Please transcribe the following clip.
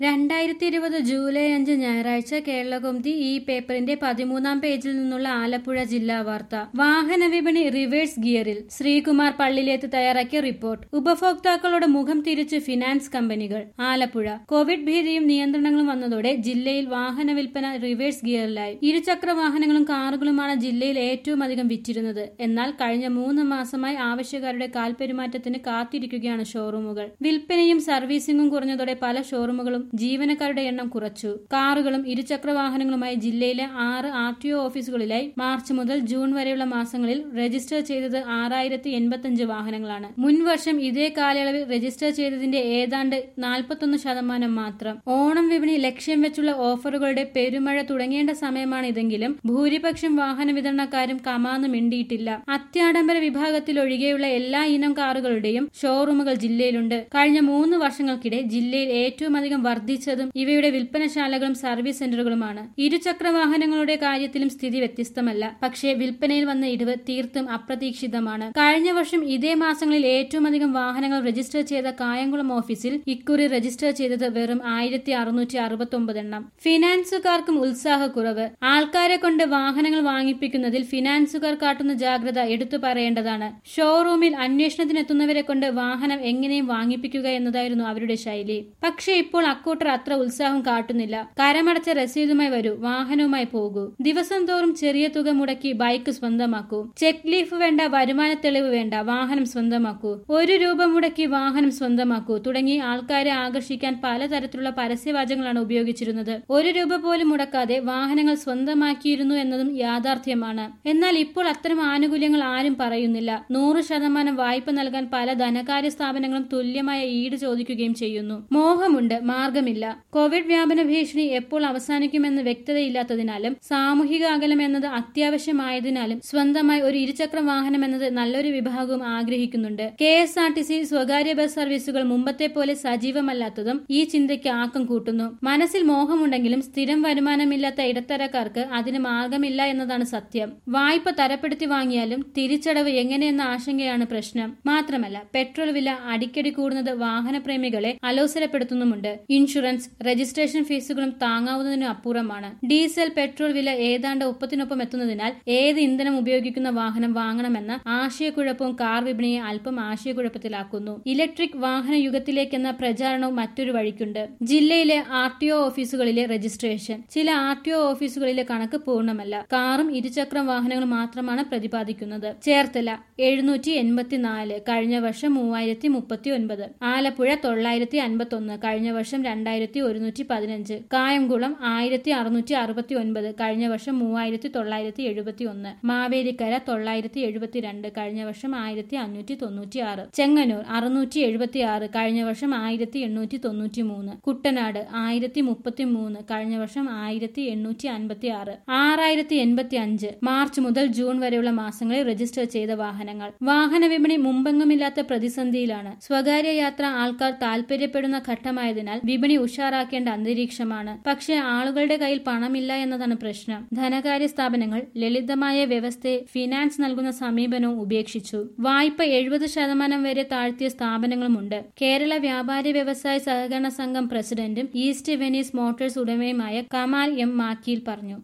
രണ്ടായിരത്തി ഇരുപത് ജൂലൈ അഞ്ച് ഞായറാഴ്ച കേരളകൗമുദി ഈ പേപ്പറിന്റെ പതിമൂന്നാം പേജിൽ നിന്നുള്ള ആലപ്പുഴ ജില്ലാ വാർത്ത വാഹന വിപണി റിവേഴ്സ് ഗിയറിൽ ശ്രീകുമാർ പള്ളിലേത്ത് തയ്യാറാക്കിയ റിപ്പോർട്ട് ഉപഭോക്താക്കളുടെ മുഖം തിരിച്ച് ഫിനാൻസ് കമ്പനികൾ ആലപ്പുഴ കോവിഡ് ഭീതിയും നിയന്ത്രണങ്ങളും വന്നതോടെ ജില്ലയിൽ വാഹന വിൽപ്പന റിവേഴ്സ് ഗിയറിലായി ഇരുചക്ര വാഹനങ്ങളും കാറുകളുമാണ് ജില്ലയിൽ ഏറ്റവും അധികം വിറ്റിരുന്നത് എന്നാൽ കഴിഞ്ഞ മൂന്ന് മാസമായി ആവശ്യക്കാരുടെ കാൽപെരുമാറ്റത്തിന് കാത്തിരിക്കുകയാണ് ഷോറൂമുകൾ വിൽപ്പനയും സർവീസിംഗും കുറഞ്ഞതോടെ പല ഷോറൂമുകളും ജീവനക്കാരുടെ എണ്ണം കുറച്ചു കാറുകളും ഇരുചക്ര വാഹനങ്ങളുമായി ജില്ലയിലെ ആറ് ആർ ടി ഒ ഓഫീസുകളിലായി മാർച്ച് മുതൽ ജൂൺ വരെയുള്ള മാസങ്ങളിൽ രജിസ്റ്റർ ചെയ്തത് ആറായിരത്തി എൺപത്തിയഞ്ച് വാഹനങ്ങളാണ് മുൻവർഷം ഇതേ കാലയളവിൽ രജിസ്റ്റർ ചെയ്തതിന്റെ ഏതാണ്ട് നാൽപ്പത്തൊന്ന് ശതമാനം മാത്രം ഓണം വിപണി ലക്ഷ്യം വെച്ചുള്ള ഓഫറുകളുടെ പെരുമഴ തുടങ്ങേണ്ട സമയമാണ് ഇതെങ്കിലും ഭൂരിപക്ഷം വാഹന വിതരണക്കാരും കമാന്ന് മിണ്ടിയിട്ടില്ല അത്യാഡംബര വിഭാഗത്തിൽ ഒഴികെയുള്ള എല്ലാ ഇനം കാറുകളുടെയും ഷോറൂമുകൾ ജില്ലയിലുണ്ട് കഴിഞ്ഞ മൂന്ന് വർഷങ്ങൾക്കിടെ ജില്ലയിൽ ഏറ്റവും അധികം വർദ്ധിച്ചതും ഇവയുടെ വിൽപ്പനശാലകളും സർവീസ് സെന്ററുകളുമാണ് ഇരുചക്ര വാഹനങ്ങളുടെ കാര്യത്തിലും സ്ഥിതി വ്യത്യസ്തമല്ല പക്ഷേ വിൽപ്പനയിൽ വന്ന ഇടിവ് തീർത്തും അപ്രതീക്ഷിതമാണ് കഴിഞ്ഞ വർഷം ഇതേ മാസങ്ങളിൽ ഏറ്റവും അധികം വാഹനങ്ങൾ രജിസ്റ്റർ ചെയ്ത കായംകുളം ഓഫീസിൽ ഇക്കുറി രജിസ്റ്റർ ചെയ്തത് വെറും ആയിരത്തി അറുന്നൂറ്റി അറുപത്തി ഒമ്പത് എണ്ണം ഫിനാൻസുകാർക്കും ഉത്സാഹക്കുറവ് ആൾക്കാരെ കൊണ്ട് വാഹനങ്ങൾ വാങ്ങിപ്പിക്കുന്നതിൽ ഫിനാൻസുകാർ കാട്ടുന്ന ജാഗ്രത എടുത്തു പറയേണ്ടതാണ് ഷോറൂമിൽ അന്വേഷണത്തിനെത്തുന്നവരെ കൊണ്ട് വാഹനം എങ്ങനെയും വാങ്ങിപ്പിക്കുക എന്നതായിരുന്നു അവരുടെ ശൈലി പക്ഷേ ഇപ്പോൾ അക്കൂട്ടർ അത്ര ഉത്സാഹം കാട്ടുന്നില്ല കരമടച്ച രസീതുമായി വരൂ വാഹനവുമായി പോകൂ ദിവസം തോറും ചെറിയ തുക മുടക്കി ബൈക്ക് സ്വന്തമാക്കൂ ചെക്ക് ലീഫ് വേണ്ട വരുമാന തെളിവ് വേണ്ട വാഹനം സ്വന്തമാക്കൂ ഒരു രൂപ മുടക്കി വാഹനം സ്വന്തമാക്കൂ തുടങ്ങി ആൾക്കാരെ ആകർഷിക്കാൻ പലതരത്തിലുള്ള പരസ്യവാചകങ്ങളാണ് ഉപയോഗിച്ചിരുന്നത് ഒരു രൂപ പോലും മുടക്കാതെ വാഹനങ്ങൾ സ്വന്തമാക്കിയിരുന്നു എന്നതും യാഥാർത്ഥ്യമാണ് എന്നാൽ ഇപ്പോൾ അത്തരം ആനുകൂല്യങ്ങൾ ആരും പറയുന്നില്ല നൂറ് ശതമാനം വായ്പ നൽകാൻ പല ധനകാര്യ സ്ഥാപനങ്ങളും തുല്യമായ ഈട് ചോദിക്കുകയും ചെയ്യുന്നു മോഹമുണ്ട് മാർഗമില്ല കോവിഡ് വ്യാപന ഭീഷണി എപ്പോൾ അവസാനിക്കുമെന്ന് വ്യക്തതയില്ലാത്തതിനാലും സാമൂഹിക അകലം എന്നത് അത്യാവശ്യമായതിനാലും സ്വന്തമായി ഒരു ഇരുചക്ര വാഹനം എന്നത് നല്ലൊരു വിഭാഗവും ആഗ്രഹിക്കുന്നുണ്ട് K S R T C സ്വകാര്യ ബസ് സർവീസുകൾ മുമ്പത്തെ പോലെ സജീവമല്ലാത്തതും ഈ ചിന്തയ്ക്ക് ആക്കം കൂട്ടുന്നു മനസ്സിൽ മോഹമുണ്ടെങ്കിലും സ്ഥിരം വരുമാനമില്ലാത്ത ഇടത്തരക്കാർക്ക് അതിന് മാർഗമില്ല എന്നതാണ് സത്യം വായ്പ തരപ്പെടുത്തി വാങ്ങിയാലും തിരിച്ചടവ് എങ്ങനെയെന്ന ആശങ്കയാണ് പ്രശ്നം മാത്രമല്ല പെട്രോൾ വില അടിക്കടി കൂടുന്നത് വാഹനപ്രേമികളെ അലോസരപ്പെടുത്തുന്നുമുണ്ട് ഇൻഷുറൻസ് രജിസ്ട്രേഷൻ ഫീസുകളും താങ്ങാവുന്നതിനും അപ്പുറമാണ് ഡീസൽ പെട്രോൾ വില ഏതാണ്ട് ഒപ്പത്തിനൊപ്പം എത്തുന്നതിനാൽ ഏത് ഇന്ധനം ഉപയോഗിക്കുന്ന വാഹനം വാങ്ങണമെന്ന ആശയക്കുഴപ്പവും കാർ വിപണിയെ അല്പം ആശയക്കുഴപ്പത്തിലാക്കുന്നു ഇലക്ട്രിക് വാഹന യുഗത്തിലേക്കെന്ന പ്രചാരണവും മറ്റൊരു വഴിക്കുണ്ട് ജില്ലയിലെ ആർ ടി ഒ ഓഫീസുകളിലെ രജിസ്ട്രേഷൻ ചില ആർ ടി ഒ ഓഫീസുകളിലെ കണക്ക് പൂർണ്ണമല്ല കാറും ഇരുചക്ര വാഹനങ്ങളും മാത്രമാണ് പ്രതിപാദിക്കുന്നത് ചേർത്തല എഴുന്നൂറ്റി എൺപത്തിനാല് കഴിഞ്ഞ വർഷം മൂവായിരത്തി മുപ്പത്തി ഒൻപത് ആലപ്പുഴ തൊള്ളായിരത്തി അൻപത്തി ഒന്ന് കഴിഞ്ഞ വർഷം രണ്ടായിരത്തി ഒരുന്നൂറ്റി പതിനഞ്ച് കായംകുളം ആയിരത്തി അറുന്നൂറ്റി അറുപത്തി ഒൻപത് കഴിഞ്ഞ വർഷം മൂവായിരത്തി തൊള്ളായിരത്തി എഴുപത്തി ഒന്ന് മാവേലിക്കര തൊള്ളായിരത്തി എഴുപത്തിരണ്ട് കഴിഞ്ഞ വർഷം ആയിരത്തി അഞ്ഞൂറ്റി തൊണ്ണൂറ്റി ആറ് ചെങ്ങന്നൂർ അറുന്നൂറ്റി എഴുപത്തി ആറ് കഴിഞ്ഞ വർഷം ആയിരത്തി എണ്ണൂറ്റി തൊണ്ണൂറ്റി മൂന്ന് കുട്ടനാട് ആയിരത്തി മുപ്പത്തി മൂന്ന് കഴിഞ്ഞ വർഷം ആയിരത്തി എണ്ണൂറ്റി അൻപത്തി ആറ് ആറായിരത്തി എൺപത്തി അഞ്ച് മാർച്ച് മുതൽ ജൂൺ വരെയുള്ള മാസങ്ങളിൽ രജിസ്റ്റർ ചെയ്ത വാഹനങ്ങൾ വാഹന വിപണി മുമ്പെങ്ങുമില്ലാത്ത പ്രതിസന്ധിയിലാണ് സ്വകാര്യ യാത്ര ആൾക്കാർ താൽപര്യപ്പെടുന്ന ഘട്ടമായതിനാൽ വിപണി ഉഷാറാക്കേണ്ട അന്തരീക്ഷമാണ് പക്ഷേ ആളുകളുടെ കയ്യിൽ പണമില്ല എന്നതാണ് പ്രശ്നം ധനകാര്യ സ്ഥാപനങ്ങൾ ലളിതമായ വ്യവസ്ഥയെ ഫിനാൻസ് നൽകുന്ന സമീപനവും ഉപേക്ഷിച്ചു വായ്പ എഴുപത് ശതമാനം വരെ താഴ്ത്തിയ സ്ഥാപനങ്ങളുമുണ്ട് കേരള വ്യാപാരി വ്യവസായ സഹകരണ സംഘം പ്രസിഡന്റും ഈസ്റ്റ് വെനീസ് മോട്ടോഴ്സ് ഉടമയുമായ കമാൽ എം മാക്കിയിൽ പറഞ്ഞു